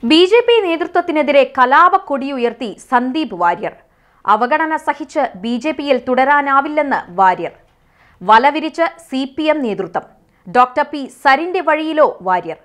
B J P നേതൃത്വത്തിനെതിരെ കലാപക്കൊടിയുയർത്തി സന്ദീപ് വാര്യർ അവഗണന സഹിച്ച് ബി ജെ പിയിൽ തുടരാനാവില്ലെന്ന് വാര്യർ വലവിരിച്ച് സി പി എം നേതൃത്വം ഡോക്ടർ പി സരിന്റെ വഴിയിലോ വാര്യർ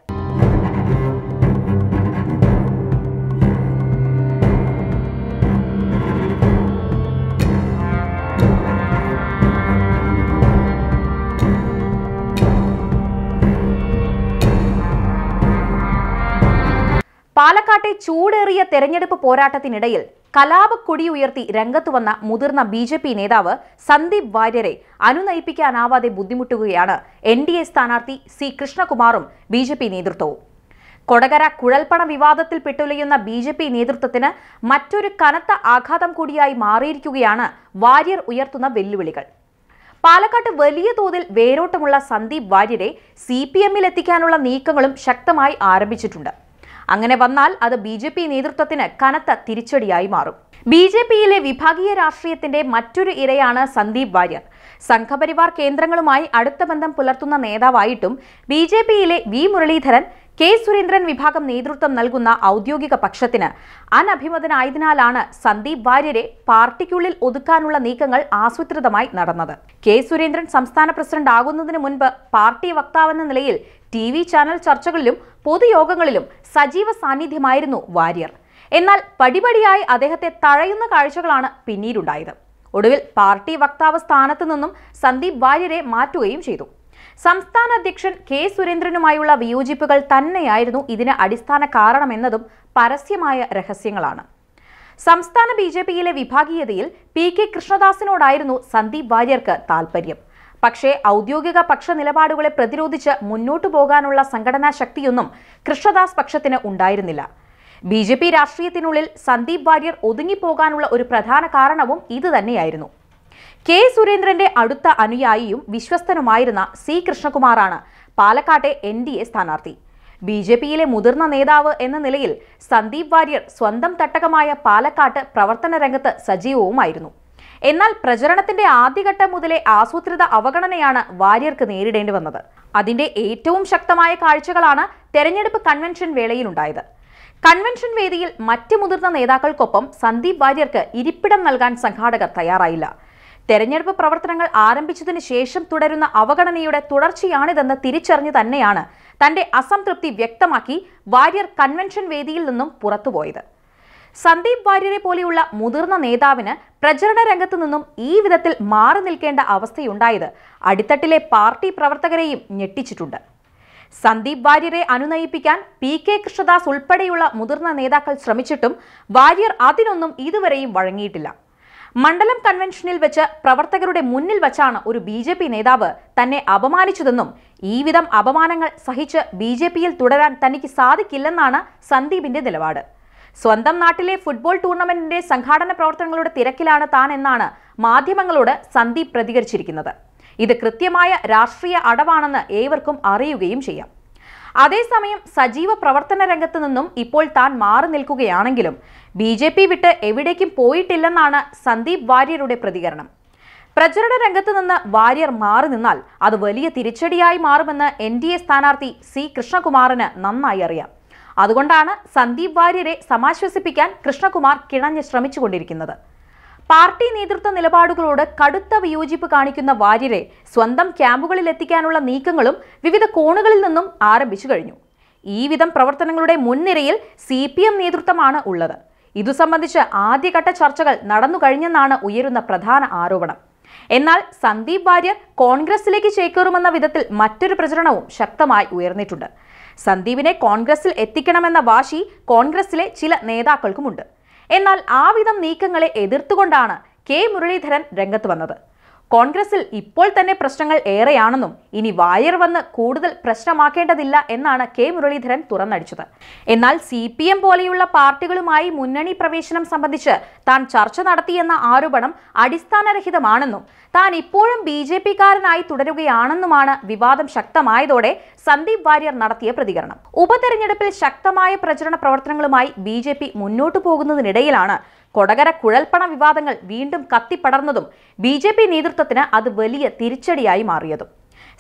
പാലക്കാട്ടെ ചൂടേറിയ തെരഞ്ഞെടുപ്പ് പോരാട്ടത്തിനിടയിൽ കലാപക്കൊടി ഉയർത്തി രംഗത്ത് വന്ന മുതിർന്ന ബി ജെ പി നേതാവ് സന്ദീപ് വാര്യരെ അനുനയിപ്പിക്കാനാവാതെ ബുദ്ധിമുട്ടുകയാണ് എൻ ഡി എ സ്ഥാനാർത്ഥി സി കൃഷ്ണകുമാറും ബി ജെ പി നേതൃത്വവും കൊടകര കുഴൽപ്പണ വിവാദത്തിൽ പെട്ടുലയുന്ന ബി ജെ പി നേതൃത്വത്തിന് മറ്റൊരു കനത്ത ആഘാതം കൂടിയായി മാറിയിരിക്കുകയാണ് വാര്യർ ഉയർത്തുന്ന വെല്ലുവിളികൾ പാലക്കാട്ട് വലിയ തോതിൽ വേരോട്ടമുള്ള സന്ദീപ് വാര്യരെ സി പി എമ്മിൽ എത്തിക്കാനുള്ള നീക്കങ്ങളും ശക്തമായി ആരംഭിച്ചിട്ടുണ്ട് അങ്ങനെ വന്നാൽ അത് ബി ജെ പി നേതൃത്വത്തിന് കനത്ത തിരിച്ചടിയായി മാറും ബി ജെ പിയിലെ വിഭാഗീയ രാഷ്ട്രീയത്തിന്റെ മറ്റൊരു ഇരയാണ് സന്ദീപ് വാര്യർ സംഘപരിവാർ കേന്ദ്രങ്ങളുമായി അടുത്ത ബന്ധം പുലർത്തുന്ന നേതാവായിട്ടും ബി ജെ പിയിലെ വി മുരളീധരൻ കെ സുരേന്ദ്രൻ വിഭാഗം നേതൃത്വം നൽകുന്ന ഔദ്യോഗിക പക്ഷത്തിന് അനഭിമതനായതിനാലാണ് സന്ദീപ് വാര്യരെ പാർട്ടിക്കുള്ളിൽ ഒതുക്കാനുള്ള നീക്കങ്ങൾ ആസൂത്രിതമായി നടന്നത് കെ സുരേന്ദ്രൻ സംസ്ഥാന പ്രസിഡന്റ് ആകുന്നതിന് മുൻപ് പാർട്ടി വക്താവെന്ന നിലയിൽ ടി വി ചാനൽ ചർച്ചകളിലും പൊതുയോഗങ്ങളിലും സജീവ സാന്നിധ്യമായിരുന്നു വാര്യർ എന്നാൽ പടിപടിയായി അദ്ദേഹത്തെ തഴയുന്ന കാഴ്ചകളാണ് പിന്നീടുണ്ടായത് ഒടുവിൽ പാർട്ടി വക്താവ് സ്ഥാനത്ത് നിന്നും സന്ദീപ് വാര്യരെ മാറ്റുകയും ചെയ്തു സംസ്ഥാന അധ്യക്ഷൻ കെ സുരേന്ദ്രനുമായുള്ള വിയോജിപ്പുകൾ തന്നെയായിരുന്നു ഇതിന് അടിസ്ഥാന കാരണമെന്നതും പരസ്യമായ രഹസ്യങ്ങളാണ് സംസ്ഥാന ബി ജെ പിയിലെ വിഭാഗീയതയിൽ പി കെ കൃഷ്ണദാസിനോടായിരുന്നു സന്ദീപ് വാര്യർക്ക് താൽപര്യം പക്ഷേ ഔദ്യോഗിക പക്ഷ നിലപാടുകളെ പ്രതിരോധിച്ച് മുന്നോട്ടു പോകാനുള്ള സംഘടനാ ശക്തിയൊന്നും കൃഷ്ണദാസ് പക്ഷത്തിന് ഉണ്ടായിരുന്നില്ല ബി ജെ പി രാഷ്ട്രീയത്തിനുള്ളിൽ സന്ദീപ് വാര്യർ ഒതുങ്ങിപ്പോകാനുള്ള ഒരു പ്രധാന കാരണവും ഇതുതന്നെയായിരുന്നു കെ സുരേന്ദ്രന്റെ അടുത്ത അനുയായിയും വിശ്വസ്തനുമായിരുന്ന സി കൃഷ്ണകുമാറാണ് പാലക്കാട്ടെ എൻ ഡി എ സ്ഥാനാർത്ഥി ബി ജെ പിയിലെ മുതിർന്ന നേതാവ് എന്ന നിലയിൽ സന്ദീപ് വാര്യർ സ്വന്തം തട്ടകമായ പാലക്കാട്ട് പ്രവർത്തന രംഗത്ത് സജീവവുമായിരുന്നു എന്നാൽ പ്രചരണത്തിന്റെ ആദ്യഘട്ടം മുതലേ ആസൂത്രിത അവഗണനയാണ് വാര്യർക്ക് നേരിടേണ്ടി വന്നത് അതിന്റെ ഏറ്റവും ശക്തമായ കാഴ്ചകളാണ് തെരഞ്ഞെടുപ്പ് കൺവെൻഷൻ വേളയിലുണ്ടായത് കൺവെൻഷൻ വേദിയിൽ മറ്റ് മുതിർന്ന നേതാക്കൾക്കൊപ്പം സന്ദീപ് വാര്യർക്ക് ഇരിപ്പിടം നൽകാൻ സംഘാടകർ തയ്യാറായില്ല തെരഞ്ഞെടുപ്പ് പ്രവർത്തനങ്ങൾ ആരംഭിച്ചതിന് ശേഷം തുടരുന്ന അവഗണനയുടെ തുടർച്ചയാണിതെന്ന് തിരിച്ചറിഞ്ഞു തന്നെയാണ് തന്റെ അസംതൃപ്തി വ്യക്തമാക്കി വാര്യർ കൺവെൻഷൻ വേദിയിൽ നിന്നും പുറത്തുപോയത് സന്ദീപ് വാര്യരെ പോലെയുള്ള മുതിർന്ന നേതാവിന് പ്രചരണ രംഗത്തു നിന്നും ഈ വിധത്തിൽ മാറി നിൽക്കേണ്ട അവസ്ഥയുണ്ടായത് അടിത്തട്ടിലെ പാർട്ടി പ്രവർത്തകരെയും ഞെട്ടിച്ചിട്ടുണ്ട് സന്ദീപ് വാര്യരെ അനുനയിപ്പിക്കാൻ പി കെ കൃഷ്ണദാസ് ഉൾപ്പെടെയുള്ള മുതിർന്ന നേതാക്കൾ ശ്രമിച്ചിട്ടും വാര്യർ അതിനൊന്നും ഇതുവരെയും വഴങ്ങിയിട്ടില്ല മണ്ഡലം കൺവെൻഷനിൽ വെച്ച് പ്രവർത്തകരുടെ മുന്നിൽ വച്ചാണ് ഒരു ബി ജെ പി നേതാവ് തന്നെ അപമാനിച്ചതെന്നും ഈ വിധം അപമാനങ്ങൾ സഹിച്ച് ബി ജെ പിയിൽ തുടരാൻ തനിക്ക് സാധിക്കില്ലെന്നാണ് സന്ദീപിന്റെ നിലപാട് സ്വന്തം നാട്ടിലെ ഫുട്ബോൾ ടൂർണമെന്റിന്റെ സംഘാടന പ്രവർത്തനങ്ങളുടെ തിരക്കിലാണ് താൻ എന്നാണ് മാധ്യമങ്ങളോട് സന്ദീപ് പ്രതികരിച്ചിരിക്കുന്നത് ഇത് കൃത്യമായ രാഷ്ട്രീയ അടവാണെന്ന് ഏവർക്കും അറിയുകയും ചെയ്യാം അതേസമയം സജീവ പ്രവർത്തന രംഗത്ത് നിന്നും ഇപ്പോൾ താൻ മാറി നിൽക്കുകയാണെങ്കിലും ബി ജെ പി വിട്ട് എവിടേക്കും പോയിട്ടില്ലെന്നാണ് സന്ദീപ് വാര്യരുടെ പ്രതികരണം പ്രചരണ രംഗത്ത് നിന്ന് വാര്യർ മാറി നിന്നാൽ അത് വലിയ തിരിച്ചടിയായി മാറുമെന്ന് എൻ ഡി എ സ്ഥാനാർത്ഥി സി കൃഷ്ണകുമാറിന് നന്നായി അറിയാം അതുകൊണ്ടാണ് സന്ദീപ് വാര്യരെ സമാശ്വസിപ്പിക്കാൻ കൃഷ്ണകുമാർ കിണഞ്ഞ് ശ്രമിച്ചുകൊണ്ടിരിക്കുന്നത് പാർട്ടി നേതൃത്വ നിലപാടുകളോട് കടുത്ത വിയോജിപ്പ് കാണിക്കുന്ന വാര്യരെ സ്വന്തം ക്യാമ്പുകളിൽ എത്തിക്കാനുള്ള നീക്കങ്ങളും വിവിധ കോണുകളിൽ നിന്നും ആരംഭിച്ചു കഴിഞ്ഞു ഈ വിധം പ്രവർത്തനങ്ങളുടെ മുൻനിരയിൽ സി പി എം നേതൃത്വമാണ് ഉള്ളത് ഇതു സംബന്ധിച്ച് ആദ്യഘട്ട ചർച്ചകൾ നടന്നു കഴിഞ്ഞെന്നാണ് ഉയരുന്ന പ്രധാന ആരോപണം എന്നാൽ സന്ദീപ് വാര്യർ കോൺഗ്രസിലേക്ക് ചേക്കേറുമെന്ന വിധത്തിൽ മറ്റൊരു പ്രചരണവും ശക്തമായി ഉയർന്നിട്ടുണ്ട് സന്ദീപിനെ കോൺഗ്രസിൽ എത്തിക്കണമെന്ന വാശി കോൺഗ്രസിലെ ചില നേതാക്കൾക്കുമുണ്ട് എന്നാൽ ആ വിധം നീക്കങ്ങളെ എതിർത്തുകൊണ്ടാണ് കെ മുരളീധരൻ രംഗത്ത് വന്നത് കോൺഗ്രസിൽ ഇപ്പോൾ തന്നെ പ്രശ്നങ്ങൾ ഏറെയാണെന്നും ഇനി വായർ വന്ന് കൂടുതൽ പ്രശ്നമാക്കേണ്ടതില്ല എന്നാണ് കെ മുരളീധരൻ തുറന്നടിച്ചത് എന്നാൽ സി പി എം പോലെയുള്ള പാർട്ടികളുമായി മുന്നണി പ്രവേശനം സംബന്ധിച്ച് താൻ ചർച്ച നടത്തിയെന്ന ആരോപണം അടിസ്ഥാനരഹിതമാണെന്നും താൻ ഇപ്പോഴും ബി ജെ പിക്കാരനായി തുടരുകയാണെന്നുമാണ് വിവാദം ശക്തമായതോടെ സന്ദീപ് വാര്യർ നടത്തിയ പ്രതികരണം ഉപതെരഞ്ഞെടുപ്പിൽ ശക്തമായ പ്രചരണ പ്രവർത്തനങ്ങളുമായി ബി ജെ പി മുന്നോട്ടു പോകുന്നതിനിടയിലാണ് കൊടകര കുഴൽപ്പണ വിവാദങ്ങൾ വീണ്ടും കത്തിപ്പടർന്നതും ബി ജെ പി നേതൃത്വത്തിന് അത് വലിയ തിരിച്ചടിയായി മാറിയതും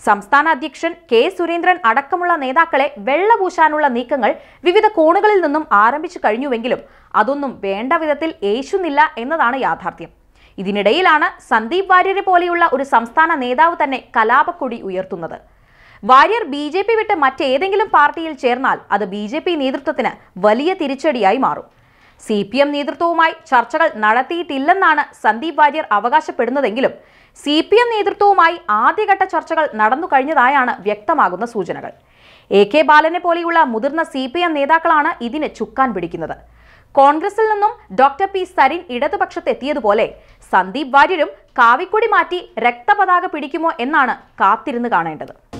സംസ്ഥാന അധ്യക്ഷൻ കെ സുരേന്ദ്രൻ അടക്കമുള്ള നേതാക്കളെ വെള്ളപൂശാനുള്ള നീക്കങ്ങൾ വിവിധ കോണുകളിൽ നിന്നും ആരംഭിച്ചു കഴിഞ്ഞുവെങ്കിലും അതൊന്നും വേണ്ട വിധത്തിൽ ഏശുന്നില്ല എന്നതാണ് യാഥാർത്ഥ്യം ഇതിനിടയിലാണ് സന്ദീപ് വാര്യരെ പോലെയുള്ള ഒരു സംസ്ഥാന നേതാവ് തന്നെ കലാപക്കൊടി ഉയർത്തുന്നത് വാര്യർ ബി ജെ പി വിട്ട് മറ്റേതെങ്കിലും പാർട്ടിയിൽ ചേർന്നാൽ അത് ബി ജെ പി നേതൃത്വത്തിന് വലിയ തിരിച്ചടിയായി മാറും സി പി എം നേതൃത്വവുമായി ചർച്ചകൾ നടത്തിയിട്ടില്ലെന്നാണ് സന്ദീപ് വാര്യർ അവകാശപ്പെടുന്നതെങ്കിലും സി പി എം നേതൃത്വവുമായി ആദ്യഘട്ട ചർച്ചകൾ നടന്നു കഴിഞ്ഞതായാണ് വ്യക്തമാകുന്ന സൂചനകൾ എ കെ ബാലനെ പോലെയുള്ള മുതിർന്ന സി പി എം നേതാക്കളാണ് ഇതിന് ചുക്കാൻ പിടിക്കുന്നത് കോൺഗ്രസിൽ നിന്നും ഡോക്ടർ പി സരിൻ ഇടതുപക്ഷത്തെത്തിയതുപോലെ സന്ദീപ് വാര്യരും കാവിക്കൊടി മാറ്റി രക്തപതാക പിടിക്കുമോ എന്നാണ് കാത്തിരുന്ന് കാണേണ്ടത്